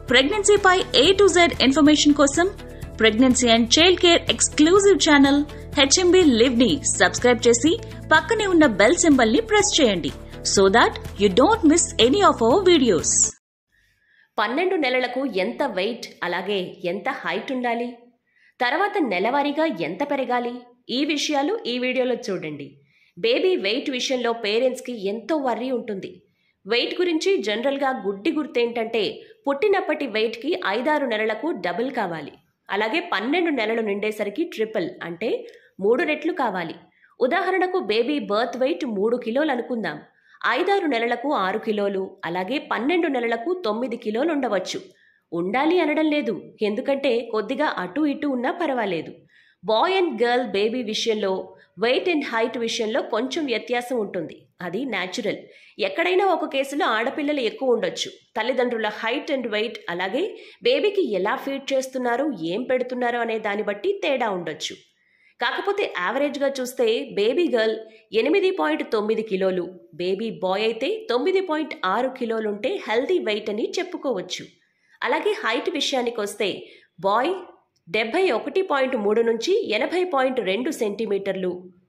ప్రెగ్నెన్సీపై A to Z information కోసం pregnancy and child care exclusive channel HMB live ని subscribe చేసి పక్కనే ఉన్న బెల్ సింబల్ ని ప్రెస్ చేయండి so that you don't miss any of our videos పన్నెండు నెలలకు ఎంత వెయిట్ అలాగే ఎంత హైట్ ఉండాలి తర్వాత నెలవారీగా ఎంత పెరగాలి ఈ విషయాలు ఈ వీడియోలో చూడండి బేబీ వెయిట్ విషయంలో పేరెంట్స్కి ఎంతో వర్రీ ఉంటుంది వెయిట్ గురించి జనరల్గా గుడ్డి గుర్తేంటంటే పుట్టినప్పటి వెయిట్కి ఐదారు నెలలకు డబుల్ కావాలి అలాగే పన్నెండు నెలలు నిండేసరికి ట్రిపుల్ అంటే మూడు రెట్లు కావాలి ఉదాహరణకు బేబీ బర్త్ వెయిట్ మూడు కిలోలు అనుకుందాం ఐదారు నెలలకు ఆరు కిలోలు అలాగే పన్నెండు నెలలకు తొమ్మిది కిలోలు ఉండవచ్చు ఉండాలి అనడం లేదు ఎందుకంటే కొద్దిగా అటు ఇటు ఉన్నా పర్వాలేదు బాయ్ అండ్ గర్ల్ బేబీ విషయంలో వెయిట్ అండ్ హైట్ విషయంలో కొంచెం వ్యత్యాసం ఉంటుంది అది న్యాచురల్ ఎక్కడైనా ఒక కేసులో ఆడపిల్లలు ఎక్కువ ఉండొచ్చు తల్లిదండ్రుల హైట్ అండ్ వెయిట్ అలాగే బేబీకి ఎలా ఫీడ్ చేస్తున్నారు ఏం పెడుతున్నారు అనే దాన్ని బట్టి తేడా ఉండొచ్చు కాకపోతే యావరేజ్గా చూస్తే బేబీ గర్ల్ ఎనిమిది పాయింట్ తొమ్మిది కిలోలు బేబీ బాయ్ అయితే తొమ్మిది పాయింట్ ఆరు కిలోలుంటే హెల్తీ వెయిట్ అని చెప్పుకోవచ్చు అలాగే హైట్ విషయానికి వస్తే బాయ్ డెబ్బై ఒకటి పాయింట్ మూడు నుంచి ఎనభై పాయింట్ రెండు సెంటీమీటర్లు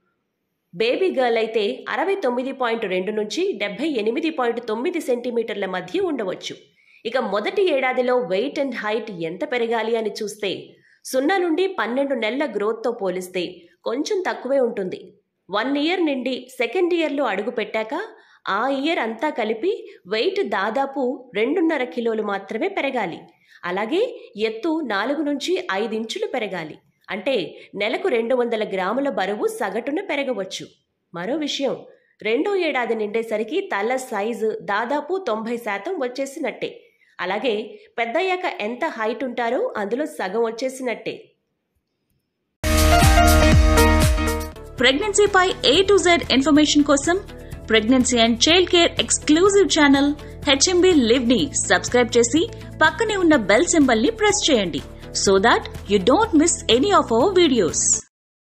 బేబీ గర్ల్ అయితే అరవై తొమ్మిది పాయింట్ రెండు నుంచి డెబ్బై ఎనిమిది పాయింట్ తొమ్మిది సెంటీమీటర్ల మధ్య ఉండవచ్చు ఇక మొదటి ఏడాదిలో వెయిట్ అండ్ హైట్ ఎంత పెరగాలి అని చూస్తే సున్నా నుండి పన్నెండు నెలల గ్రోత్తో పోలిస్తే కొంచెం తక్కువే ఉంటుంది వన్ ఇయర్ నుండి సెకండ్ ఇయర్లో అడుగు పెట్టాక ఆ ఇయర్ అంతా కలిపి వెయిట్ దాదాపు రెండున్నర కిలోలు మాత్రమే పెరగాలి అలాగే ఎత్తు నాలుగు నుంచి ఐదు ఇంచులు పెరగాలి అంటే నెలకు రెండు వందల గ్రాముల బరువు సగటున పెరగవచ్చు మరో విషయం రెండో ఏడాది నిండేసరికి తల సైజు దాదాపు తొంభై శాతం వచ్చేసినట్టే అలాగే పెద్దయ్యాక ఎంత హైట్ ఉంటారో అందులో సగం వచ్చేసినట్టే ప్రెగ్నెన్సీపై ఏ టు జెడ్ ఇన్ఫర్మేషన్ కోసం pregnancy and child care exclusive channel HMB live ని సబ్స్క్రైబ్ చేసి పక్కనే ఉన్న బెల్ సింబల్ ని ప్రెస్ చేయండి so that you don't miss any of our videos